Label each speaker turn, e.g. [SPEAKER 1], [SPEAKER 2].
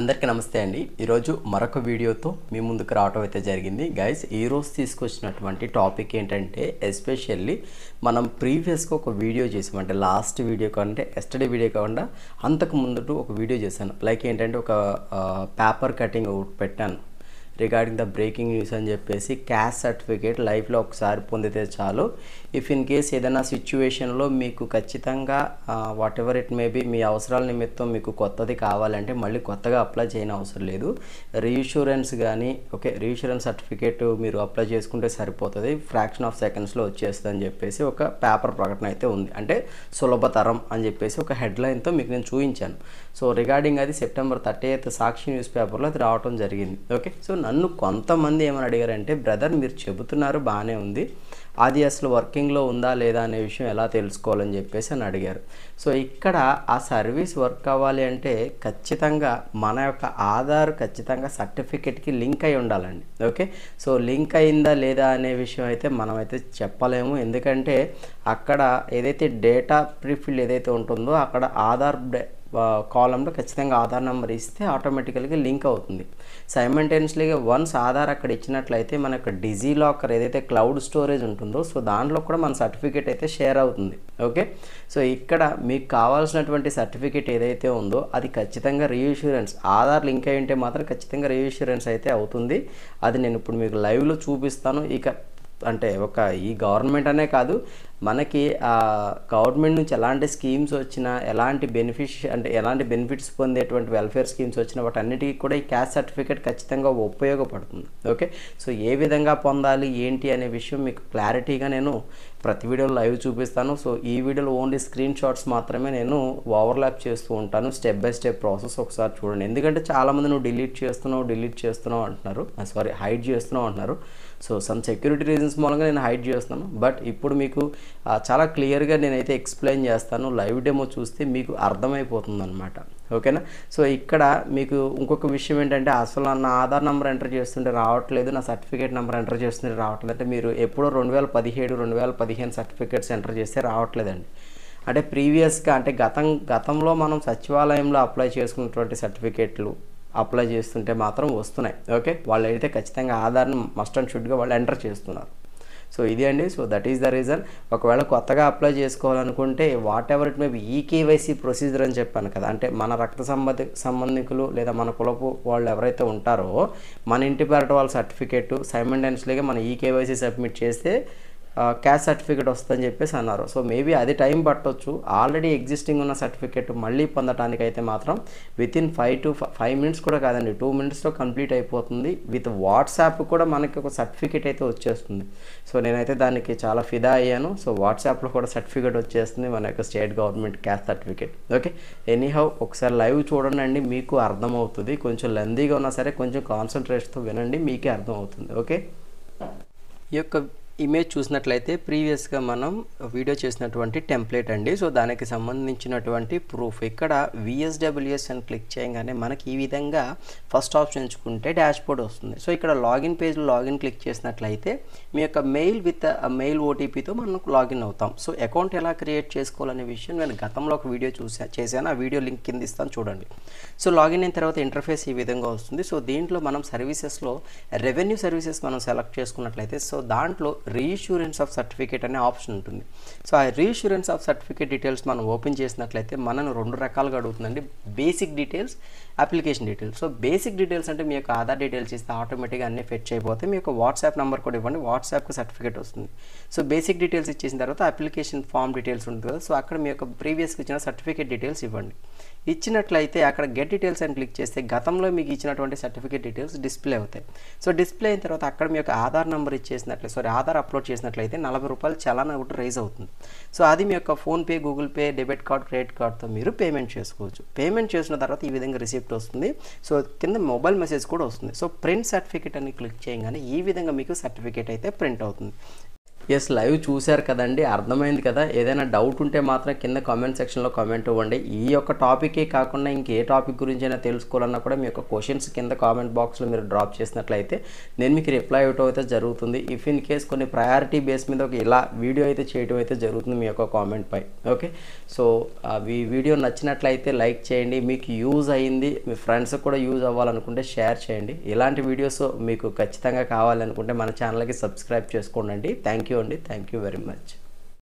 [SPEAKER 1] అందరికీ నమస్తే అండి ఈరోజు మరొక వీడియోతో మీ ముందుకు రావడం అయితే జరిగింది గైస్ ఈరోజు తీసుకొచ్చినటువంటి టాపిక్ ఏంటంటే ఎస్పెషల్లీ మనం ప్రీవియస్గా ఒక వీడియో చేసాం అంటే లాస్ట్ వీడియో కంటే ఎస్టర్డే వీడియో కాకుండా అంతకు ముందు ఒక వీడియో చేశాను లైక్ ఏంటంటే ఒక పేపర్ కటింగ్ ఒకటి పెట్టాను రిగార్డింగ్ ద బ్రేకింగ్ న్యూస్ అని చెప్పేసి క్యాస్ట్ సర్టిఫికేట్ లైఫ్లో ఒకసారి పొందితే చాలు ఇఫ్ ఇన్ కేస్ ఏదైనా సిచ్యువేషన్లో మీకు ఖచ్చితంగా whatever it may be మీ అవసరాల నిమిత్తం మీకు కొత్తది కావాలంటే మళ్ళీ కొత్తగా అప్లై చేయని అవసరం లేదు రీఇన్సూరెన్స్ కానీ ఓకే రీఇన్సూరెన్స్ సర్టిఫికేట్ మీరు అప్లై చేసుకుంటే సరిపోతుంది ఫ్రాక్షన్ ఆఫ్ సెకండ్స్లో వచ్చేస్తుంది అని చెప్పేసి ఒక పేపర్ ప్రకటన అయితే ఉంది అంటే సులభతరం అని చెప్పేసి ఒక హెడ్లైన్తో మీకు నేను చూపించాను సో రిగార్డింగ్ అది September thirty eighth Sakshi news పేపర్లో అది రావడం జరిగింది ఓకే సో నన్ను కొంతమంది ఏమని అడిగారంటే బ్రదర్ మీరు చెబుతున్నారు బాగానే ఉంది అది అసలు వర్కింగ్లో ఉందా లేదా అనే విషయం ఎలా తెలుసుకోవాలని చెప్పేసి అని అడిగారు సో ఇక్కడ ఆ సర్వీస్ వర్క్ అవ్వాలి అంటే ఖచ్చితంగా మన యొక్క ఆధార్ ఖచ్చితంగా సర్టిఫికెట్కి లింక్ అయి ఉండాలండి ఓకే సో లింక్ అయిందా లేదా అనే విషయం అయితే మనమైతే చెప్పలేము ఎందుకంటే అక్కడ ఏదైతే డేటా ప్రీఫిల్ ఏదైతే ఉంటుందో అక్కడ ఆధార్ కాలంలో ఖచ్చితంగా ఆధార్ నెంబర్ ఇస్తే ఆటోమేటికల్గా లింక్ అవుతుంది సైమంటేనియస్లీగా వన్స్ ఆధార్ అక్కడ ఇచ్చినట్లయితే మన యొక్క డిజీ లాకర్ ఏదైతే క్లౌడ్ స్టోరేజ్ ఉంటుందో సో దాంట్లో కూడా మన సర్టిఫికేట్ అయితే షేర్ అవుతుంది ఓకే సో ఇక్కడ మీకు కావాల్సినటువంటి సర్టిఫికేట్ ఏదైతే ఉందో అది ఖచ్చితంగా రీఇన్సూరెన్స్ ఆధార్ లింక్ అయి ఉంటే మాత్రం ఖచ్చితంగా రీఇన్సూరెన్స్ అయితే అవుతుంది అది నేను ఇప్పుడు మీకు లైవ్లో చూపిస్తాను ఇక అంటే ఒక ఈ గవర్నమెంట్ అనే కాదు మనకి గవర్నమెంట్ నుంచి ఎలాంటి స్కీమ్స్ వచ్చినా ఎలాంటి బెనిఫిట్స్ అంటే ఎలాంటి బెనిఫిట్స్ పొందేటువంటి వెల్ఫేర్ స్కీమ్స్ వచ్చినా వాటన్నిటికీ కూడా ఈ క్యాస్ట్ సర్టిఫికేట్ ఖచ్చితంగా ఉపయోగపడుతుంది ఓకే సో ఏ విధంగా పొందాలి ఏంటి అనే విషయం మీకు క్లారిటీగా నేను ప్రతి వీడియోలో లైవ్ చూపిస్తాను సో ఈ వీడియోలో ఓన్లీ స్క్రీన్ షాట్స్ మాత్రమే నేను ఓవర్లాప్ చేస్తూ ఉంటాను స్టెప్ బై స్టెప్ ప్రాసెస్ ఒకసారి చూడండి ఎందుకంటే చాలామంది నువ్వు డిలీట్ చేస్తున్నావు డిలీట్ చేస్తున్నావు అంటున్నారు సారీ హైడ్ చేస్తున్నావు అంటున్నారు సో సమ్ సెక్యూరిటీ రీజన్స్ మూలంగా నేను హైడ్ చేస్తున్నాను బట్ ఇప్పుడు మీకు చాలా క్లియర్గా నేనైతే ఎక్స్ప్లెయిన్ చేస్తాను లైవ్ డెమో చూస్తే మీకు అర్థమైపోతుంది అనమాట ఓకేనా సో ఇక్కడ మీకు ఇంకొక విషయం ఏంటంటే అసలు నా ఆధార్ నెంబర్ ఎంటర్ చేస్తుంటే రావట్లేదు నా సర్టిఫికేట్ నెంబర్ ఎంటర్ చేస్తుంటే రావట్లేదు అంటే మీరు ఎప్పుడో రెండు వేల పదిహేడు రెండు వేల పదిహేను సర్టిఫికేట్స్ ఎంటర్ చేస్తే రావట్లేదండి అంటే ప్రీవియస్గా అంటే గతం గతంలో మనం సచివాలయంలో అప్లై చేసుకున్నటువంటి సర్టిఫికేట్లు అప్లై చేస్తుంటే మాత్రం వస్తున్నాయి ఓకే వాళ్ళు అయితే ఖచ్చితంగా ఆధార్ని మస్ట్ అండ్ షుడ్గా వాళ్ళు ఎంటర్ చేస్తున్నారు సో ఇది అండి so that is the reason ఒకవేళ కొత్తగా అప్లై చేసుకోవాలనుకుంటే whatever it may be ఈ కేవైసీ ప్రొసీజర్ అని చెప్పాను కదా అంటే మన రక్త సంబంధి సంబంధికులు లేదా మన కులపు వాళ్ళు ఎవరైతే ఉంటారో మన ఇంటి పేరట వాళ్ళ సర్టిఫికేట్ సైమండెన్స్లీగా మన ఈ కేవైసీ సబ్మిట్ చేస్తే క్యాస్ట్ సర్టిఫికేట్ వస్తుందని చెప్పేసి అన్నారు సో మేబీ అది టైం పట్టవచ్చు ఆల్రెడీ ఎగ్జిస్టింగ్ ఉన్న సర్టిఫికేట్ మళ్ళీ పొందడానికి అయితే మాత్రం within five to five minutes కూడా కాదండి టూ మినిట్స్లో కంప్లీట్ అయిపోతుంది విత్ వాట్సాప్ కూడా మనకి ఒక సర్టిఫికేట్ అయితే వచ్చేస్తుంది సో నేనైతే దానికి చాలా ఫిదా అయ్యాను సో వాట్సాప్లో కూడా సర్టిఫికేట్ వచ్చేస్తుంది మన యొక్క state government caste certificate okay anyhow ఒకసారి లైవ్ చూడండి మీకు అర్థమవుతుంది కొంచెం లెందీగా ఉన్నా సరే కొంచెం కాన్సన్ట్రేషన్తో వినండి మీకే అర్థమవుతుంది ఓకే ఈ యొక్క ఇమేజ్ చూసినట్లయితే ప్రీవియస్గా మనం వీడియో చేసినటువంటి టెంప్లెట్ అండి సో దానికి సంబంధించినటువంటి ప్రూఫ్ ఇక్కడ విఎస్డబ్ల్యూఎస్ అని క్లిక్ చేయగానే మనకి ఈ విధంగా ఫస్ట్ ఆప్షన్ ఎంచుకుంటే డాష్ బోర్డ్ వస్తుంది సో ఇక్కడ లాగిన్ పేజ్లో లాగిన్ క్లిక్ చేసినట్లయితే మీ యొక్క మెయిల్ విత్ మెయిల్ ఓటీపీతో మనం లాగిన్ అవుతాం సో అకౌంట్ ఎలా క్రియేట్ చేసుకోవాలనే విషయం నేను గతంలో ఒక వీడియో చూసా చేశాను ఆ వీడియో లింక్ కింద ఇస్తాను చూడండి సో లాగిన్ అయిన తర్వాత ఇంటర్ఫేస్ ఈ విధంగా వస్తుంది సో దీంట్లో మనం సర్వీసెస్లో రెవెన్యూ సర్వీసెస్ మనం సెలెక్ట్ చేసుకున్నట్లయితే సో దాంట్లో రీఇన్సూరెన్స్ ఆఫ్ సర్టిఫికేట్ అనే ఆప్షన్ ఉంటుంది సో ఆ రీఇన్సూరెన్స్ ఆఫ్ సర్టిఫికేట్ డీటెయిల్స్ మనం ఓపెన్ చేసినట్లయితే మనను రెండు రకాలుగా అడుగుతుందండి basic details application details so basic details అంటే మీ యొక్క ఆధార్ డీటెయిల్స్ ఇస్తే ఆటోమేటిక్గా అన్నీ ఫెచ్ అయిపోతే మీ యొక్క వాట్సాప్ నెంబర్ కూడా ఇవ్వండి వాట్సాప్కి సర్టిఫికేట్ వస్తుంది సో బేసిక్ డీటెయిల్స్ ఇచ్చేసిన తర్వాత అప్లికేషన్ ఫామ్ డీటెయిల్స్ ఉంటుంది కదా సో అక్కడ మీ యొక్క ప్రీవియస్కి ఇచ్చిన సర్టిఫికేట్ డీటెయిల్స్ ఇవ్వండి ఇచ్చినట్లయితే అక్కడ గెట్ డీటెయిల్స్ అని క్లిక్ చేస్తే గతంలో మీకు ఇచ్చినటువంటి సర్టిఫికేట్ డీటెయిల్స్ డిస్ప్లే అవుతాయి సో డిస్ప్లే అయిన తర్వాత అక్కడ మీ యొక్క ఆధార్ నెంబర్ ఇచ్చేసినట్లయితే సారీ ఆధార్ అప్లోడ్ చేసినట్లయితే నలభై రూపాయలు చలానా ఒకటి రైజ్ అవుతుంది సో అది మీ యొక్క PhonePe Google pay debit card credit కార్డ్తో మీరు పేమెంట్ చేసుకోవచ్చు పేమెంట్ చేసిన తర్వాత ఈ విధంగా రిసిప్ట్ వస్తుంది సో కింద మొబైల్ మెసేజ్ కూడా వస్తుంది సో ప్రింట్ సర్టిఫికేట్ అని క్లిక్ చేయగానే ఈ విధంగా మీకు సర్టిఫికేట్ అయితే ప్రింట్ అవుతుంది ఎస్ లైవ్ చూశారు కదండి అర్థమైంది కదా ఏదైనా డౌట్ ఉంటే మాత్రం కింద కామెంట్ సెక్షన్లో కామెంట్ ఇవ్వండి ఈ యొక్క టాపికే కాకుండా ఇంకే టాపిక్ గురించి అయినా తెలుసుకోవాలన్నా కూడా మీ యొక్క క్వశ్చన్స్ కింద కామెంట్ బాక్స్లో మీరు డ్రాప్ చేసినట్లయితే నేను మీకు రిప్లై ఇవ్వటం అయితే జరుగుతుంది ఇఫ్ ఇన్ కేస్ కొన్ని ప్రయారిటీ బేస్ మీద ఒక ఇలా వీడియో అయితే చేయడం అయితే జరుగుతుంది మీ యొక్క కామెంట్ పై ఓకే సో ఈ వీడియో నచ్చినట్లయితే లైక్ చేయండి మీకు యూజ్ అయ్యింది మీ ఫ్రెండ్స్కి కూడా యూజ్ అవ్వాలనుకుంటే షేర్ చేయండి ఇలాంటి వీడియోస్ మీకు ఖచ్చితంగా కావాలనుకుంటే మన ఛానల్కి సబ్స్క్రైబ్ చేసుకోండి థ్యాంక్ యూ అండి థ్యాంక్ యూ వెరీ మచ్